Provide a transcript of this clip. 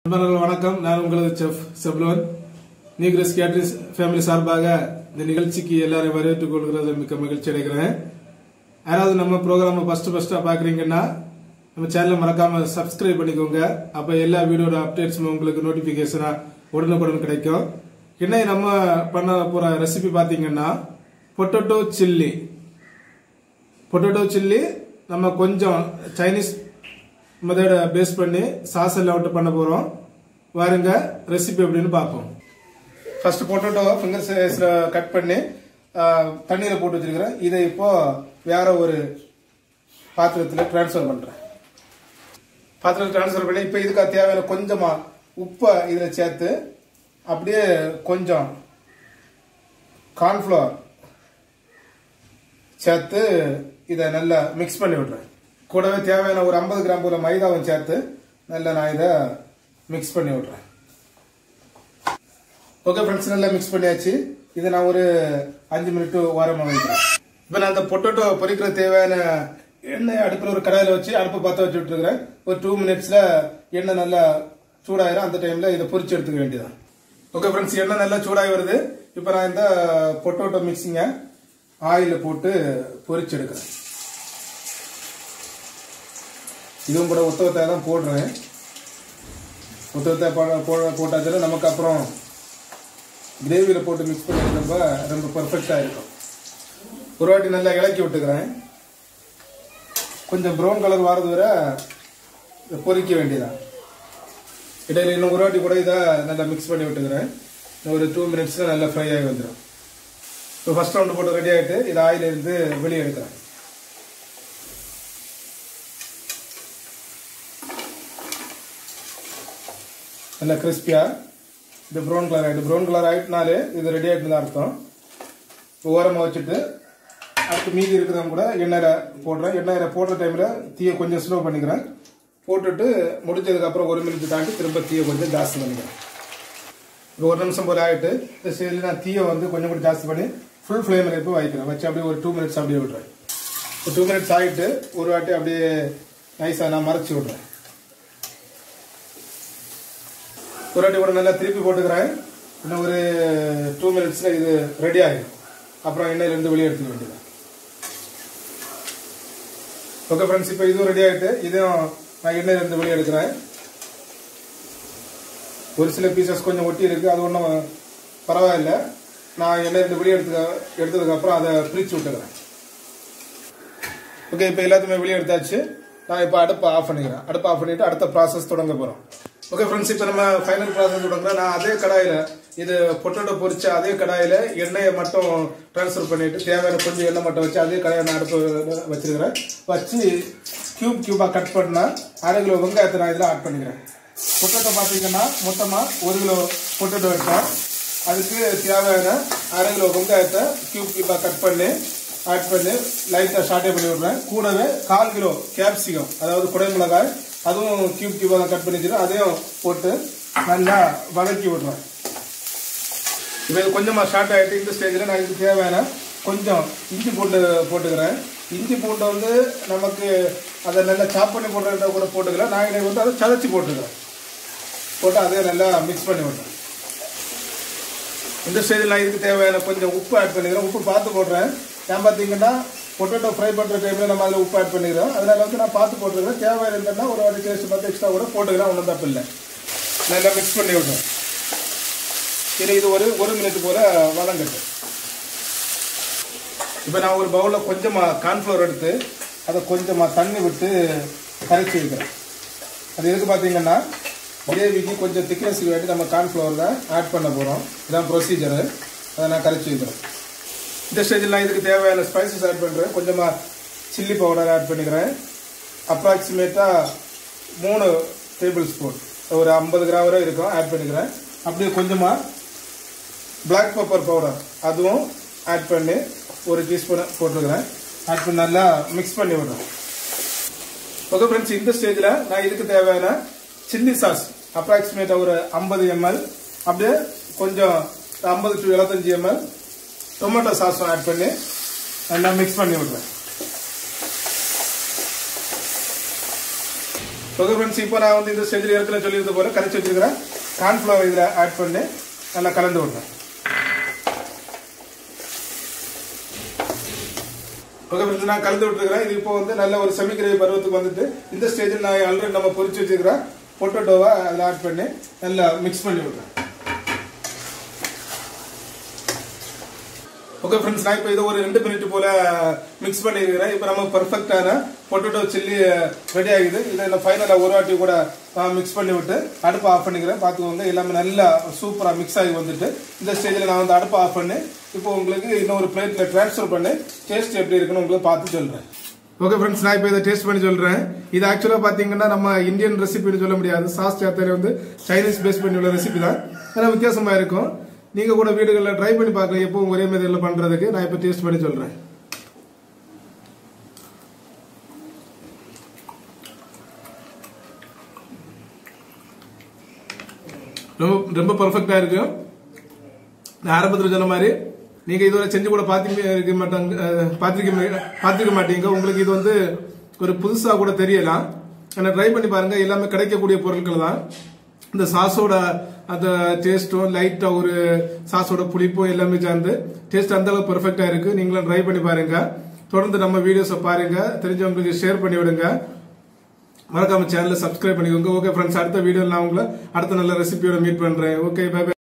நண்பர்கள் வணக்கம் நான் உங்களது செஃப் செப்லோன் நீக்ரஸ் கேட்ரிஸ் ஃபேமிலி சார்பாக இந்த நிகழ்ச்சிக்கு எல்லாரையும் வரவேற்றுக் கொள்கிறது மிக்க மகிழ்ச்சி அடைகிறேன் யாராவது நம்ம ப்ரோக்ராமை ஃபர்ஸ்ட் ஃபர்ஸ்டா பாக்குறீங்கன்னா நம்ம சேனலை மறக்காம சப்ஸ்கிரைப் பண்ணிக்கோங்க அப்ப எல்லா வீடியோட அப்டேட்ஸும் உங்களுக்கு நோட்டிபிகேஷனா உடனுக்குடன் கிடைக்கும் இன்னைக்கு நம்ம பண்ண போற ரெசிபி பாத்தீங்கன்னா பொட்டேட்டோ சில்லி பொட்டேட்டோ சில்லி நம்ம கொஞ்சம் சைனீஸ் மெத்தட பேஸ் பண்ணி சாஸ் எல்லாம் விட்டு பண்ண போறோம் வாருங்க ரெசிபி எப்படின்னு பார்ப்போம் ஃபர்ஸ்ட் பொட்டேட்டோவை ஃபிங்கர் சைஸ்ல கட் பண்ணி தண்ணியில் போட்டு வச்சிருக்கிறேன் இதை இப்போ வேற ஒரு பாத்திரத்தில் ட்ரான்ஸ்ஃபர் பண்றேன் பாத்திரத்தில் ட்ரான்ஸ்ஃபர் பண்ணி இப்போ இதுக்கு தேவையான கொஞ்சமா உப்பை இதில் சேர்த்து அப்படியே கொஞ்சம் கார்ன்ஃப்ளவர் சேர்த்து இதை நல்லா மிக்ஸ் பண்ணி விடுறேன் கூடவே தேவையான ஒரு ஐம்பது கிராம் போல மைதாவும் சேர்த்து நல்லா நான் இதை மிக்ஸ் பண்ணி விடுறேன் ஓகே ஃப்ரெண்ட்ஸ் நல்லா மிக்ஸ் பண்ணியாச்சு இதை நான் ஒரு அஞ்சு மினிட் ஓரமாக வைக்கிறேன் இப்போ நான் அந்த பொட்டேட்டோ பொரிக்கிற தேவையான எண்ணெய் அடுப்பில் ஒரு கடாயில் வச்சு அடுப்பை பற்ற வச்சு விட்டுருக்கிறேன் ஒரு டூ மினிட்ஸில் எண்ணெய் நல்லா சூடாயிரும் அந்த டைமில் இதை பொரிச்சு எடுத்துக்க வேண்டியதான் ஓகே ஃப்ரெண்ட்ஸ் எண்ணெய் நல்லா சூடாகி வருது இப்போ நான் இந்த பொட்டேட்டோ மிக்சிங்கை ஆயிலில் போட்டு பொரிச்சு எடுக்கிறேன் இதுவும் கூட உத்தவத்தாய் தான் போடுறேன் உத்தவத்தாய் போட போட போட்டாச்சுன்னா நமக்கு அப்புறம் கிரேவியில் போட்டு மிக்ஸ் பண்ணி ரொம்ப ரொம்ப பர்ஃபெக்டாக இருக்கும் ஒரு வாட்டி நல்லா இலக்கி விட்டுக்கிறேன் கொஞ்சம் ப்ரௌன் கலர் வரது வரை இதை பொரிக்க வேண்டியதான் இடையில இன்னும் ஒரு வாட்டி கூட இதை நல்லா மிக்ஸ் பண்ணி விட்டுக்கிறேன் இன்னும் ஒரு டூ மினிட்ஸில் நல்லா ஃப்ரை ஆகி வந்துடும் இப்போ ஃபர்ஸ்ட் ரவுண்டு போட்டு ரெடி ஆகிட்டு இதை ஆயில இருந்து வெளியே எடுக்கிறேன் நல்லா கிறிஸ்பியாக இது ப்ரௌன் கலர் ஆகிட்டு ப்ரௌன் கலர் ஆகிட்டுனாலே இது ரெடி ஆகிட்டு அர்த்தம் இப்போ ஓரமாக வச்சுட்டு அடுத்து மீதி இருக்கிறவங்க கூட எண்ணெயில் போடுறேன் எண்ணெயில் போடுற டைமில் தீயை கொஞ்சம் ஸ்லோ பண்ணிக்கிறேன் போட்டுட்டு முடிச்சதுக்கப்புறம் ஒரு மினிட் தாண்டி திரும்ப தீயை கொஞ்சம் ஜாஸ்தி பண்ணிக்கிறேன் இப்போ ஒரு நிமிஷம் போல ஆகிட்டு இந்த ஸ்டேஜில் நான் தீயை வந்து கொஞ்சம் கூட ஜாஸ்தி பண்ணி ஃபுல் ஃப்ளேமில் இப்போ வைக்கிறேன் வச்சு அப்படியே ஒரு டூ மினிட்ஸ் அப்படியே விடுறேன் ஒரு டூ மினிட்ஸ் ஆகிட்டு ஒரு வாட்டி அப்படியே நைஸாக நான் மறைச்சி விடுறேன் ஒரு வாட்டி கூட நல்லா திருப்பி போட்டுக்கிறேன் இன்னும் ஒரு டூ மினிட்ஸில் இது ரெடி ஆகிடும் அப்புறம் எண்ணெயிலேருந்து வெளியே எடுத்துக்க வேண்டியது ஓகே ஃப்ரெண்ட்ஸ் இப்போ இதுவும் ரெடி ஆகிட்டு இதுவும் நான் எண்ணெயிலேருந்து வெளியே எடுக்கிறேன் ஒரு சில பீசஸ் கொஞ்சம் ஒட்டி இருக்கு அது ஒன்றும் பரவாயில்ல நான் எண்ணெயிலேருந்து வெளியே எடுத்து எடுத்ததுக்கப்புறம் அதை பிரித்து விட்டுக்கிறேன் ஓகே இப்போ எல்லாத்தையுமே வெளியே எடுத்தாச்சு நான் இப்போ அடுப்பை ஆஃப் பண்ணிக்கிறேன் அடுப்பை ஆஃப் பண்ணிட்டு அடுத்த ப்ராசஸ் தொடங்க போகிறோம் ஓகே ஃப்ரெண்ட்ஸ் இப்போ நம்ம ஃபைனல் ப்ராசஸ் தொடங்குறோம் நான் அதே கடாயில் இது பொட்டேட்டோ பொரிச்ச அதே கடாயில் எண்ணெயை மட்டும் ட்ரான்ஸ்ஃபர் பண்ணிட்டு தேவையான கொஞ்சம் எண்ணெய் மட்டும் வச்சு அதே கடாயை நான் அடுப்பு வச்சிருக்கிறேன் வச்சு கியூப் கியூபாக கட் பண்ணால் அரை கிலோ வெங்காயத்தை நான் இதில் ஆட் பண்ணிக்கிறேன் பொட்டேட்டோ பார்த்தீங்கன்னா மொத்தமாக ஒரு கிலோ பொட்டேட்டோ எடுத்தேன் அதுக்கு தேவையான அரை கிலோ வெங்காயத்தை கியூப் கியூபாக கட் பண்ணி ஆட் பண்ணி லைட்டாக ஷார்ட்டே பண்ணி விடுறேன் கூடவே கால் கிலோ கேப்சிகம் அதாவது குடைமிளகாய் அதுவும் கியூப் கியூபாக கட் பண்ணி வச்சுருக்கேன் அதையும் போட்டு நல்லா வதக்கி விடுறேன் இப்போ இது கொஞ்சமாக ஷார்ட் ஆகிட்டு இந்த ஸ்டேஜில் நான் இதுக்கு தேவையான கொஞ்சம் இஞ்சி பூண்டு போட்டுக்கிறேன் இஞ்சி பூண்டை வந்து நமக்கு அதை நல்லா சாப் பண்ணி போடுறத கூட போட்டுக்கிறேன் நான் இதை வந்து அதை சதைச்சி போட்டுக்கிறேன் போட்டு அதே நல்லா மிக்ஸ் பண்ணி விடுறேன் இந்த ஸ்டேஜில் நான் இதுக்கு தேவையான கொஞ்சம் உப்பு ஆட் பண்ணிக்கிறேன் உப்பு பார்த்து போடுறேன் ஏன் பார்த்தீங்கன்னா பொட்டேட்டோ ஃப்ரை பண்ணுற டைமில் நம்ம அதில் உப்பு ஆட் பண்ணிக்கிறோம் அதனால வந்து நான் பார்த்து போட்டுருக்கேன் தேவையான இருந்தேன்னா ஒரு வாட்டி டேஸ்ட் பார்த்து எக்ஸ்ட்ரா கூட போட்டுக்கிறேன் ஒன்றும் தப்பு இல்லை நல்லா மிக்ஸ் பண்ணி விடுறேன் இது இது ஒரு ஒரு மினிட் போல் வதங்கட்டு இப்போ நான் ஒரு பவுலில் கொஞ்சமாக கார்ன்ஃப்ளவர் எடுத்து அதை கொஞ்சமாக தண்ணி விட்டு கரைச்சி வைக்கிறேன் அது எதுக்கு பார்த்தீங்கன்னா கிரேவிக்கு கொஞ்சம் திக்னஸ்க்கு வேண்டி நம்ம கார்ன்ஃப்ளவர் தான் ஆட் பண்ண போகிறோம் இதான் ப்ரொசீஜரு அதை நான் கரைச்சி வைக்கிறேன் இந்த ஸ்டேஜில் நான் இதுக்கு தேவையான ஸ்பைசஸ் ஆட் பண்ணுறேன் கொஞ்சமாக சில்லி பவுடர் ஆட் பண்ணிக்கிறேன் அப்ராக்சிமேட்டாக மூணு டேபிள் ஸ்பூன் ஒரு ஐம்பது கிராம் வரை இருக்கும் ஆட் பண்ணிக்கிறேன் அப்படியே கொஞ்சமாக பிளாக் பெப்பர் பவுடர் அதுவும் ஆட் பண்ணி ஒரு டீஸ்பூன் போட்டிருக்கிறேன் ஆட் பண்ணி நல்லா மிக்ஸ் பண்ணி விடுறேன் ஓகே ஃப்ரெண்ட்ஸ் இந்த ஸ்டேஜில் நான் இதுக்கு தேவையான சில்லி சாஸ் அப்ராக்சிமேட்டாக ஒரு ஐம்பது எம்எல் அப்படியே கொஞ்சம் ஐம்பது டு எழுபத்தஞ்சு எம்எல் டொமேட்டோ சாஸும் ஆட் பண்ணி நல்லா மிக்ஸ் பண்ணி விடுறேன் ஓகே ஃப்ரெண்ட்ஸ் இப்போ நான் வந்து இந்த ஸ்டேஜில் இடத்துல சொல்லியிருந்த போல கரைச்சி வச்சிருக்கிறேன் கார்ன்ஃப்ளவர் இதில் ஆட் பண்ணி நல்லா கலந்து விடுறேன் ஓகே ஃப்ரெண்ட்ஸ் நான் கலந்து விட்டுருக்கிறேன் இது இப்போ வந்து நல்ல ஒரு செமி கிரேவி பருவத்துக்கு வந்துட்டு இந்த ஸ்டேஜில் நான் ஆல்ரெடி நம்ம பொரிச்சு வச்சிருக்கிறேன் பொட்டோட்டோவை அதில் ஆட் பண்ணி நல்லா மிக்ஸ் பண்ணி விடுறேன் ஓகே ஃப்ரெண்ட்ஸ் நான் இப்போ இதை ஒரு ரெண்டு மினிட் போல மிக்ஸ் பண்ணியிருக்கிறேன் இப்போ நம்ம பர்ஃபெக்டான பொட்டேட்டோ சில்லி ரெடி ஆகுது இதை நான் ஃபைனலாக ஒரு வாட்டி கூட மிக்ஸ் பண்ணி விட்டு அடுப்பை ஆஃப் பண்ணிக்கிறேன் பார்த்துக்கோங்க எல்லாமே நல்லா சூப்பராக மிக்ஸ் ஆகி வந்துட்டு இந்த ஸ்டேஜில் நான் வந்து அடுப்பை ஆஃப் பண்ணி இப்போ உங்களுக்கு இன்னொரு பிளேட்டில் ட்ரான்ஸ்ஃபர் பண்ணி டேஸ்ட் எப்படி இருக்குன்னு உங்களுக்கு பார்த்து சொல்கிறேன் ஓகே ஃப்ரெண்ட்ஸ் நான் இப்போ இதை டேஸ்ட் பண்ணி சொல்றேன் இது ஆக்சுவலாக பார்த்தீங்கன்னா நம்ம இந்தியன் ரெசிபின்னு சொல்ல முடியாது சாஸ் சேர்த்தல வந்து சைனீஸ் பேஸ் பண்ணி உள்ள ரெசிபி தான் ஆனால் வித்தியாசமா இருக்கும் நீங்க கூட வீடுகளில் ட்ரை பண்ணி பார்க்கலாம் எப்பவும் ஒரே மெத்தடில் பண்றதுக்கு நான் இப்போ டேஸ்ட் பண்ணி சொல்றேன் ரொம்ப ரொம்ப பர்ஃபெக்டா இருக்கு நான் ஆரம்பத்தில் சொன்ன மாதிரி நீங்க இதுவரை செஞ்சு கூட பார்த்துக்க இருக்க மாட்டாங்க அஹ், பார்த்திருக்க மா- பார்த்திருக்க மாட்டீங்க உங்களுக்கு இது வந்து ஒரு புதுசா கூட தெரியலாம் ஆனால் ட்ரை பண்ணி பாருங்க எல்லாமே கிடைக்கக்கூடிய பொருட்கள் தான் இந்த சாஸோட அந்த டேஸ்ட்டும் லைட்டா ஒரு சாஸோட புளிப்பும் எல்லாமே சேர்ந்து டேஸ்ட் அந்த அளவுக்கு பெர்ஃபெக்டா இருக்கு நீங்களும் ட்ரை பண்ணி பாருங்க தொடர்ந்து நம்ம வீடியோஸை பாருங்க தெரிஞ்சவங்களுக்கு ஷேர் பண்ணி விடுங்க மறக்காம சேனலை சப்ஸ்கிரைப் பண்ணிக்கோங்க ஓகே ஃப்ரெண்ட்ஸ் அடுத்த வீடியோவில் நான் உங்களை அடுத்த நல்ல ரெசிபியோட மீட் பண்றேன் ஓகே பை